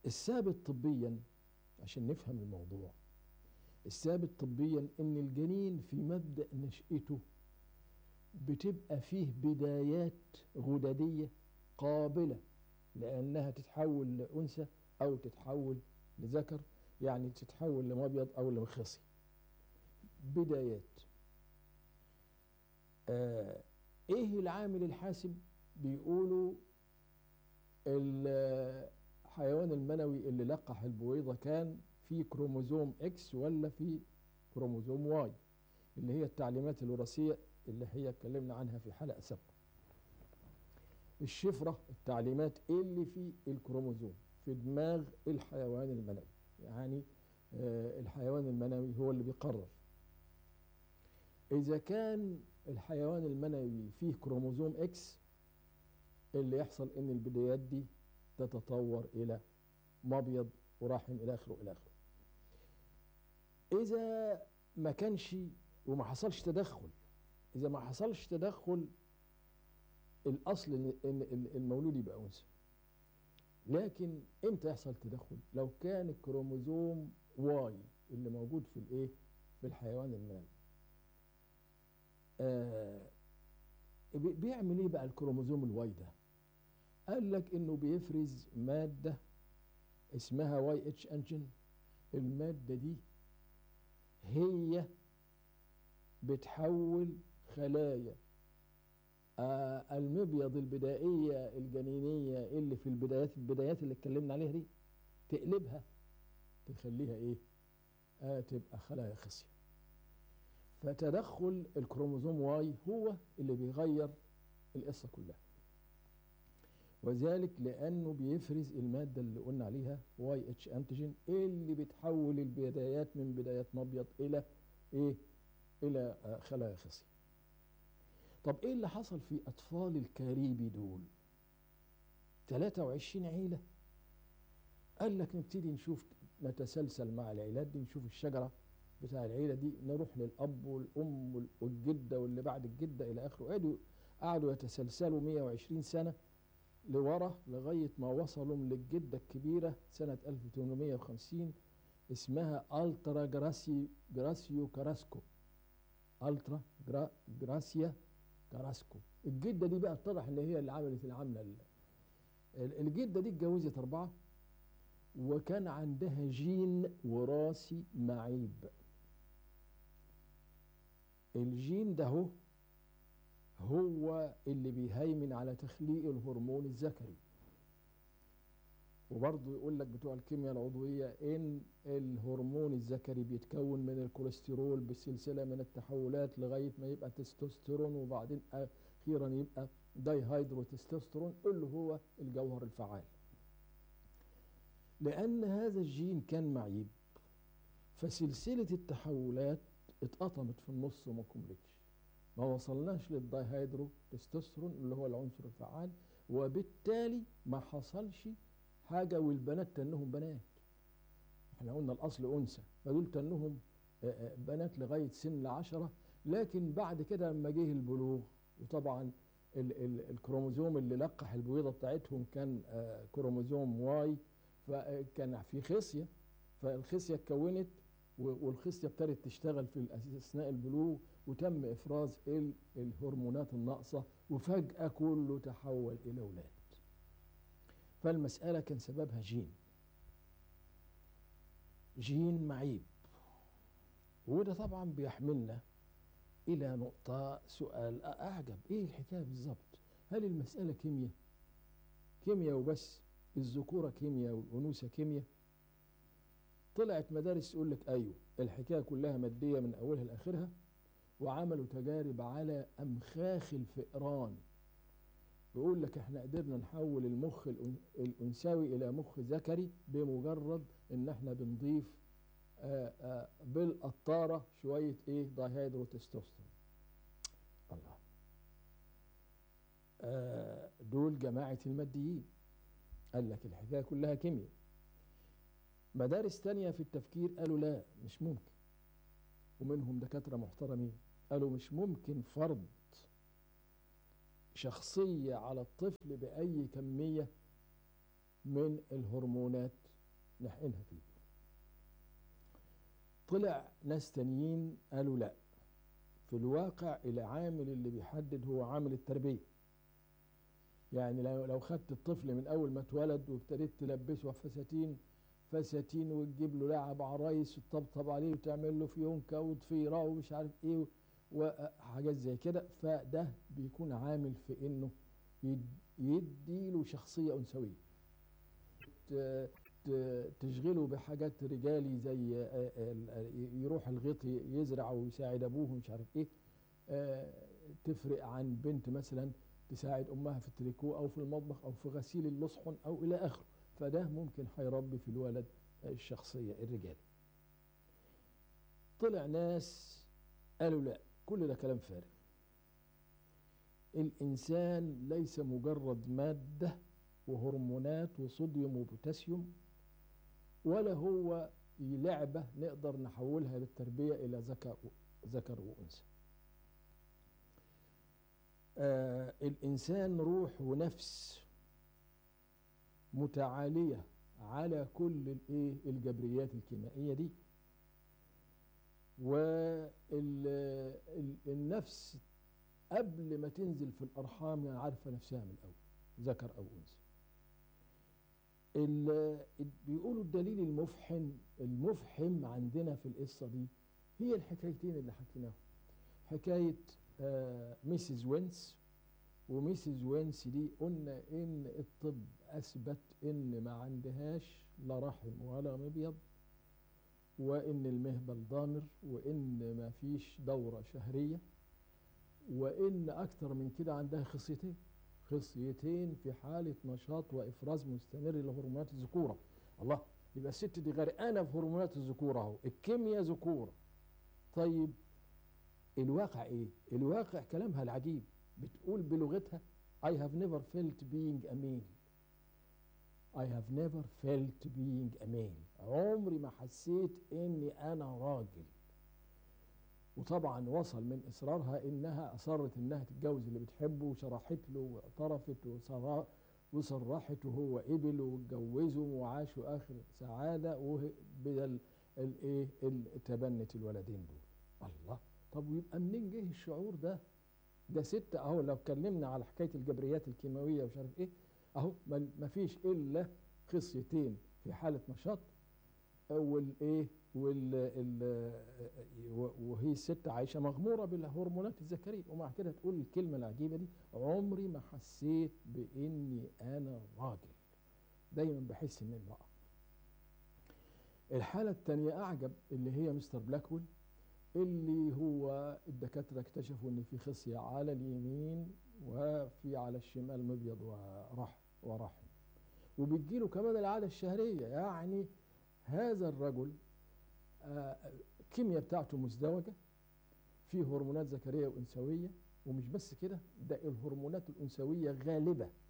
الثابت طبيا عشان نفهم الموضوع الثابت طبيا ان الجنين في مبدأ نشأته بتبقى فيه بدايات غددية قابلة لأنها تتحول لأنثى أو تتحول لذكر يعني تتحول لمبيض أو لمخصي بدايات آه إيه العامل الحاسم بيقولوا الحيوان المنوي اللي لقح البويضة كان في كروموزوم اكس ولا في كروموزوم واي اللي هي التعليمات الوراثية اللي هي اتكلمنا عنها في حلقة سابقة الشفرة التعليمات اللي في الكروموزوم في دماغ الحيوان المنوي يعني آه الحيوان المنوي هو اللي بيقرر إذا كان الحيوان المنوي فيه كروموزوم إكس اللي يحصل إن البدايات دي تتطور إلى مبيض ورحم إلى آخره إلى آخره إذا ما كانش وما حصلش تدخل إذا ما حصلش تدخل الأصل إن المولود يبقى أنثى لكن إمتى يحصل تدخل؟ لو كان الكروموزوم واي اللي موجود في الإيه؟ في الحيوان المنوي آه بيعمل إيه بقى الكروموزوم الواي ده؟ قال لك إنه بيفرز مادة اسمها واي اتش انجن المادة دي هي بتحول خلايا آه المبيض البدائية الجنينية اللي في البدايات البدايات اللي اتكلمنا عليها دي تقلبها تخليها ايه آه تبقى خلايا خصية فتدخل الكروموزوم واي هو اللي بيغير القصة كلها وذلك لانه بيفرز الماده اللي قلنا عليها واي اتش انتيجين اللي بتحول البدايات من بدايات مبيض الى ايه الى آه خلايا خصيه طب ايه اللي حصل في اطفال الكاريبي دول 23 عيله قال لك نبتدي نشوف نتسلسل مع العيلات دي نشوف الشجره بتاع العيله دي نروح للاب والام والجده واللي بعد الجده الى اخره قعدوا قعدوا يتسلسلوا 120 سنه لورا لغاية ما وصلوا للجدة الكبيرة سنة 1850 اسمها ألترا جراسي جراسيو كاراسكو ألترا جرا جراسيا كاراسكو الجدة دي بقى اتضح ان هي اللي عملت العملة الجدة دي اتجوزت أربعة وكان عندها جين وراثي معيب الجين ده هو هو اللي بيهيمن على تخليق الهرمون الذكري وبرضه يقول لك بتوع الكيمياء العضوية إن الهرمون الذكري بيتكون من الكوليسترول بسلسلة من التحولات لغاية ما يبقى تستوستيرون وبعدين أخيرا يبقى دايهيدروتستوستيرون اللي هو الجوهر الفعال لأن هذا الجين كان معيب فسلسلة التحولات اتقطمت في النص وما كملتش ما وصلناش للدايهيدرو تستوستيرون اللي هو العنصر الفعال وبالتالي ما حصلش حاجة والبنات تنهم بنات احنا قلنا الأصل أنثى فدول تنهم بنات لغاية سن العشرة لكن بعد كده لما جه البلوغ وطبعا ال ال الكروموزوم اللي لقح البويضة بتاعتهم كان كروموزوم واي فكان في خصية فالخصية اتكونت والخصية ابتدت تشتغل في أثناء البلوغ وتم إفراز الهرمونات الناقصة وفجأة كله تحول إلى أولاد فالمسألة كان سببها جين جين معيب وده طبعا بيحملنا إلى نقطة سؤال أعجب إيه الحكاية بالظبط هل المسألة كيمياء كيمياء وبس الذكورة كيمياء والأنوثة كيمياء طلعت مدارس تقول لك أيوه الحكاية كلها مادية من أولها لآخرها وعملوا تجارب على أمخاخ الفئران بيقول لك احنا قدرنا نحول المخ الأنثوي إلى مخ ذكري بمجرد إن احنا بنضيف آآ آآ بالقطارة شوية إيه دايهيدروتستوستيرون الله دول جماعة الماديين قال لك الحكاية كلها كيمياء مدارس تانية في التفكير قالوا لا مش ممكن ومنهم دكاترة محترمين قالوا مش ممكن فرض شخصية على الطفل بأي كمية من الهرمونات نحقنها فيه طلع ناس تانيين قالوا لا في الواقع العامل اللي بيحدد هو عامل التربية يعني لو لو خدت الطفل من أول ما اتولد وابتديت تلبسه فساتين فساتين وتجيب له لعب عرايس وتطبطب عليه وتعمل له فيونكة وضفيرة ومش عارف ايه وحاجات زي كده فده بيكون عامل في انه يدي له شخصية أنثوية تشغله بحاجات رجالي زي يروح الغيط يزرع ويساعد ابوه مش عارف ايه تفرق عن بنت مثلا تساعد امها في التريكو او في المطبخ او في غسيل اللصحن او الى اخره فده ممكن هيربي في الولد الشخصيه الرجالي طلع ناس قالوا لا كل ده كلام فارغ الانسان ليس مجرد ماده وهرمونات وصوديوم وبوتاسيوم ولا هو لعبة نقدر نحولها للتربية إلى ذكر ذكر وأنثى. آه الإنسان روح ونفس متعالية على كل الايه الجبريات الكيميائية دي والنفس قبل ما تنزل في الأرحام يعني عارفة نفسها من الأول ذكر أو أنثى بيقولوا الدليل المفحم المفحم عندنا في القصه دي هي الحكايتين اللي حكيناهم حكايه آه ميسيس وينس وميسيس وينس دي قلنا ان الطب اثبت ان ما عندهاش لا رحم ولا مبيض وان المهبل ضامر وان ما فيش دوره شهريه وان اكتر من كده عندها خصيتين خصيتين في حالة نشاط وإفراز مستمر لهرمونات الذكورة الله يبقى الست دي غرقانة في هرمونات الذكورة أهو الكيمياء ذكورة طيب الواقع إيه؟ الواقع كلامها العجيب بتقول بلغتها I have never felt being a male I have never felt being a male عمري ما حسيت إني أنا راجل وطبعا وصل من اصرارها انها اصرت انها تتجوز اللي بتحبه وشرحت له واعترفت وصرحت وهو قبل واتجوزوا وعاشوا اخر سعاده بدل الايه تبنت الولدين دول الله طب ويبقى منين جه الشعور ده ده ست اهو لو اتكلمنا على حكايه الجبريات الكيماويه ومش عارف ايه اهو ما فيش الا خصيتين في حاله نشاط والايه وال وهي الست عايشه مغموره بالهرمونات الذكريه ومع كده تقول الكلمه العجيبه دي عمري ما حسيت باني انا راجل دايما بحس اني امراه الحاله الثانيه اعجب اللي هي مستر بلاكويل اللي هو الدكاتره اكتشفوا ان في خصيه على اليمين وفي على الشمال مبيض ورحم ورحم وبتجيله كمان العاده الشهريه يعني هذا الرجل الكيمياء بتاعته مزدوجة فيه هرمونات ذكرية وأنثوية ومش بس كده ده الهرمونات الأنثوية غالبة